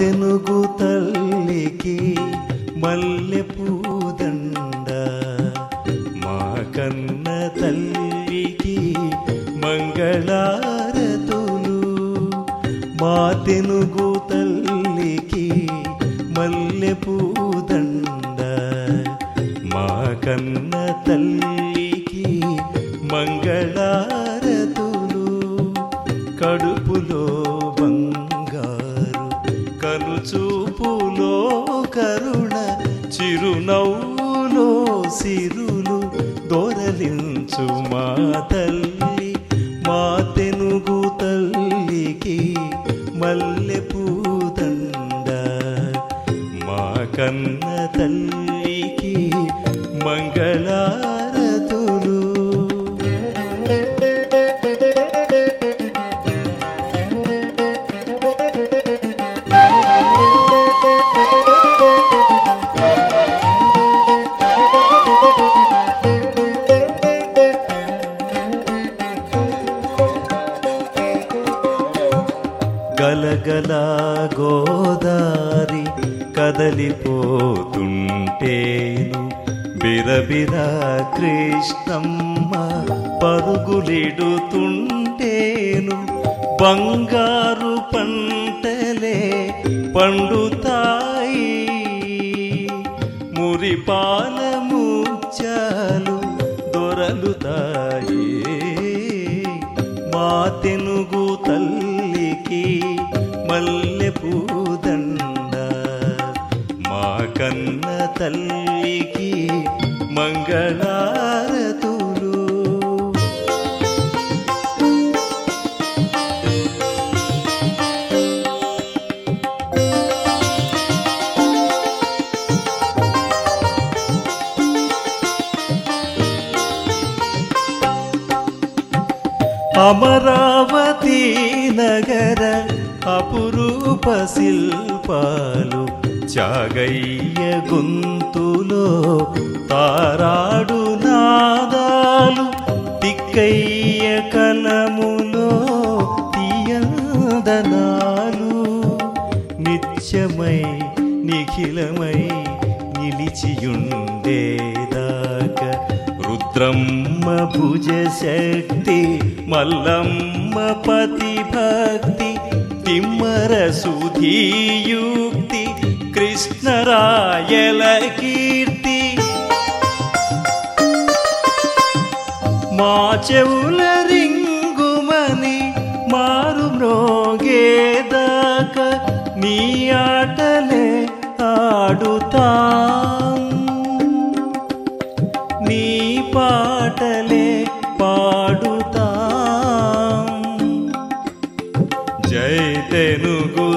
తెనుగు తల్లికి మల్లె పూదండ మా కన్న తల్లికి మంగళారతులు మా తెనుగు తల్లికి మల్లె పూదండ మా కన్న తల్లికి మంగళారతులు కడుపులో బంగారు కనుచూపులో కరుణ చిరునవ్వులో సిరులు దొరలించు మా తల్లి మా తెనుగు తల్లికి మల్లె పూదండ మా కన్న తల్లికి మంగళారతులు గలగల గోదారి కదలిపోతుంటేను బిరబిర కృష్ణమ్మ పరుగులిడుతుంటేను బంగారు పంటలే పండుతాయి మురిపాల ముత్యాలు దొరలుతాయి మా తెనుగు తల్లికి మల్లె పూదండ మా కన్న తల్లికి మంగళారతులు అమరావతి నగర అపురూప శిల్పాలు చాగయ్య గొంతులో తారాడు నాదాలు తిక్కయ్య కలములో తీయందనాలు నిత్యమై నిఖిలమై నిలిచియుండేదాకా రుద్రమ్మ భుజ శక్తి మల్లమ్మ పతి భక్తి తిమ్మర సుధీయుక్తి కృష్ణరాయల కీర్తి మా చెవుల రింగుమని మారు మ్రోగేదాకా నీ ఆటలే ఆడుతాం నీ పాటలే పాడుతాం జై తెనుగు